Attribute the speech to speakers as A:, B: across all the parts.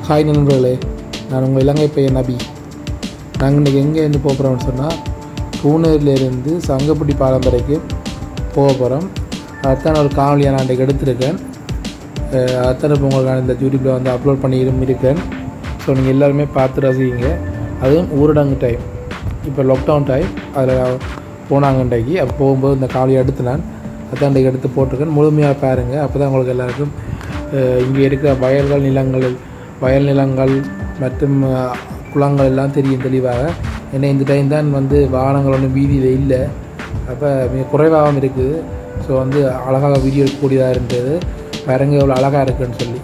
A: hi நண்பர்களே நான் உங்கள் இலங்கை பையன் நபி நாங்கள் இன்றைக்கி எங்கே இருந்து போக போகிறோம்னு சொன்னால் பூனேரிலேருந்து சங்கப்பட்டி பாலம் வரைக்கும் போக போகிறோம் அதுதான் ஒரு காணொலியை நான் இன்றைக்கி எடுத்திருக்கேன் அஹ் அத்தனை இப்போ உங்களுக்கு நான் இந்த யூடியூப்பில் வந்து அப்லோட் பண்ணியும் இருக்கேன் ஸோ நீங்கள் எல்லாருமே பார்த்து ரசிங்க அதுவும் ஊரடங்கு டைம் இப்போ லாக்டவுன் டைம் அதில் போனாங்க இன்றைக்கு அப்போ போகும்போது இந்த காணொலியை எடுத்து நான் அதான் இன்றைக்கி எடுத்து போட்டிருக்கேன் முழுமையாக பாருங்கள் அப்போ தான் உங்களுக்கு எல்லாருக்கும் அஹ் இங்கே இருக்கிற வயல்கள் நிலங்கள் வயல் நிலங்கள் மற்றும் அஹ், குளங்கள் எல்லாம் தெரியும் தெளிவாக ஏன்னா இந்த டைம் தான் வந்து வாகனங்கள் ஒன்றும் வீதியில் இல்லை அப்போ மிக குறைவாகவும் இருக்குது ஸோ வந்து அழகாக வீடியோ எடுக்கக்கூடியதாக இருந்தது பாருங்க எவ்வளோ அழகாக இருக்குன்னு சொல்லி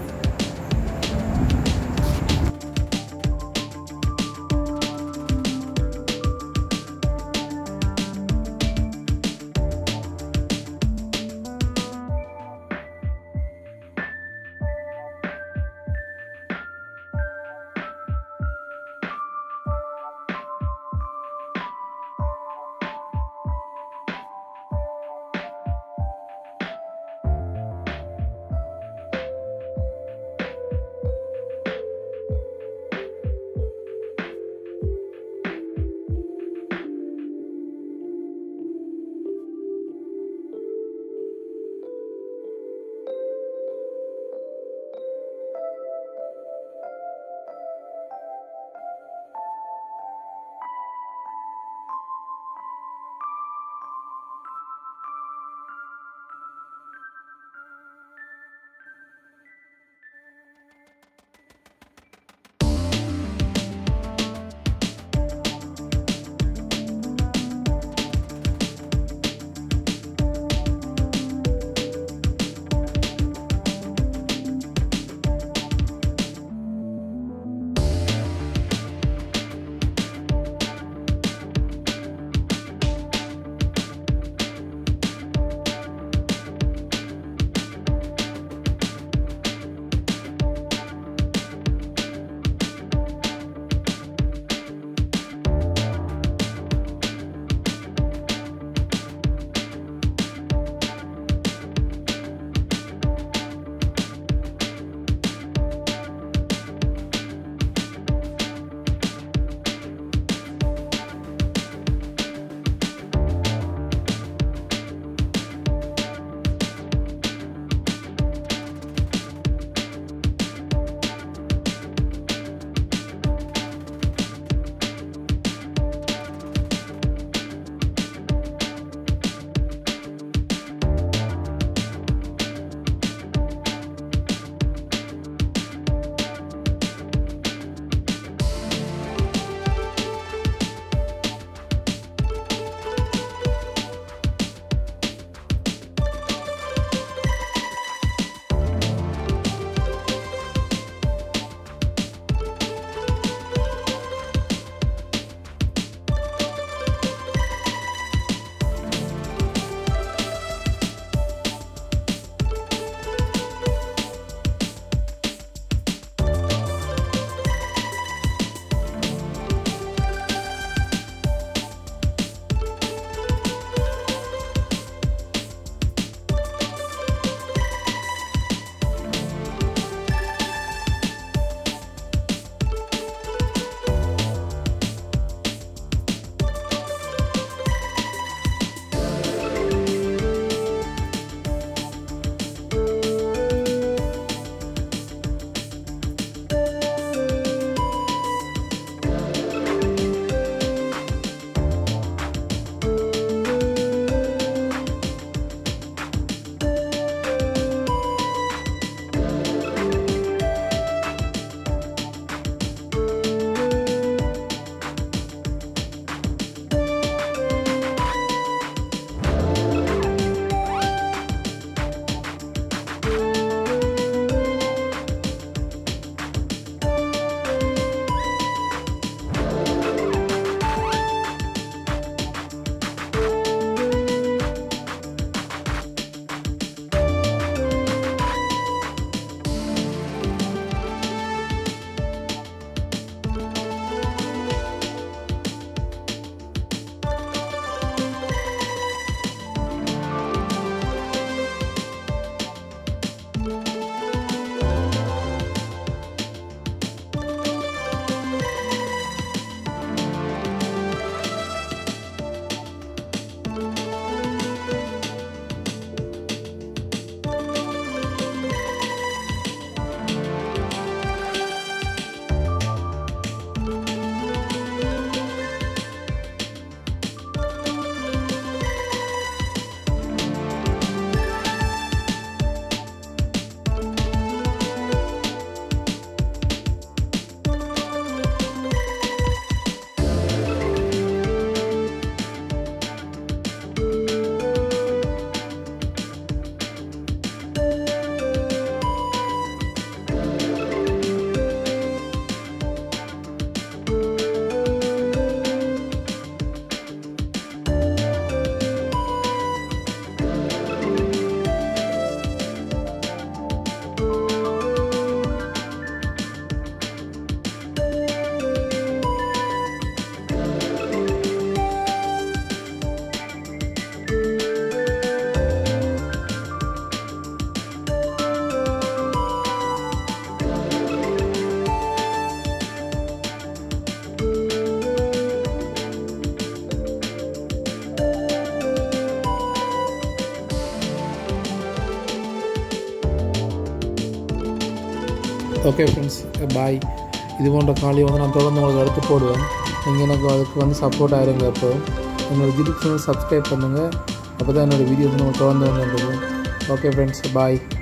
A: ஓகே ஃப்ரெண்ட்ஸ் பாய் இது போன்ற காலையை வந்து நான் தொடர்ந்து உங்களுக்கு எடுத்து போடுவேன் நீங்கள் எனக்கு அதுக்கு வந்து சப்போர்ட் ஆயிருங்க இப்போ என்னோடய யூடியூப் சேனல் சப்ஸ்கிரைப் பண்ணுங்கள் அப்போ தான் என்னோடய வீடியோஸ் உங்களுக்கு தொடர்ந்து வந்து ஓகே ஃப்ரெண்ட்ஸ் பாய்